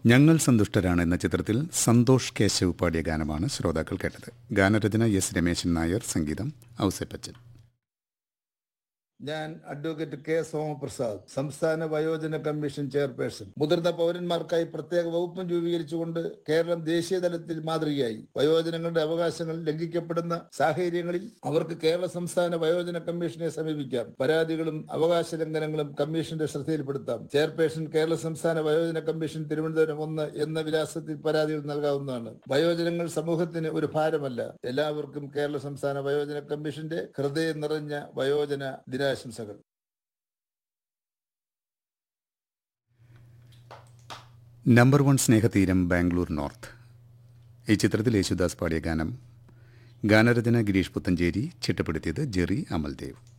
ഞങ്ങൾ സന്തുഷ്ടരാണ് എന്ന ചിത്രത്തിൽ സന്തോഷ് കേശവ് പാടിയ ഗാനമാണ് ശ്രോതാക്കൾ കേട്ടത് ഗാനരചന എസ് രമേശൻ നായർ സംഗീതം ഔസേപ്പച്ചൻ ഞാൻ അഡ്വക്കേറ്റ് കെ സോമപ്രസാദ് സംസ്ഥാന വയോജന കമ്മീഷൻ ചെയർപേഴ്സൺ മുതിർന്ന പൗരന്മാർക്കായി പ്രത്യേക വകുപ്പും രൂപീകരിച്ചുകൊണ്ട് കേരളം ദേശീയ തലത്തിൽ മാതൃകയായി വയോജനങ്ങളുടെ അവകാശങ്ങൾ ലംഘിക്കപ്പെടുന്ന സാഹചര്യങ്ങളിൽ അവർക്ക് കേരള സംസ്ഥാന വയോജന കമ്മീഷനെ സമീപിക്കാം പരാതികളും അവകാശ ലംഘനങ്ങളും കമ്മീഷന്റെ ശ്രദ്ധയിൽപ്പെടുത്താം ചെയർപേഴ്സൺ കേരള സംസ്ഥാന വയോജന കമ്മീഷൻ തിരുവനന്തപുരം ഒന്ന് എന്ന വിലാസത്തിൽ പരാതികൾ നൽകാവുന്നതാണ് വയോജനങ്ങൾ സമൂഹത്തിന് ഒരു ഭാരമല്ല എല്ലാവർക്കും കേരള സംസ്ഥാന വയോജന കമ്മീഷന്റെ ഹൃദയം നിറഞ്ഞ വയോജന ദിനാശംസകൾ number one Snehatheeram Bangalore North ഈ ചിത്രത്തിൽ യേശുദാസ് പാടിയ ഗാനം ഗാനരചന ഗിരീഷ് പുത്തഞ്ചേരി ചിട്ടപ്പെടുത്തിയത് ജെറി അമൽദേവ്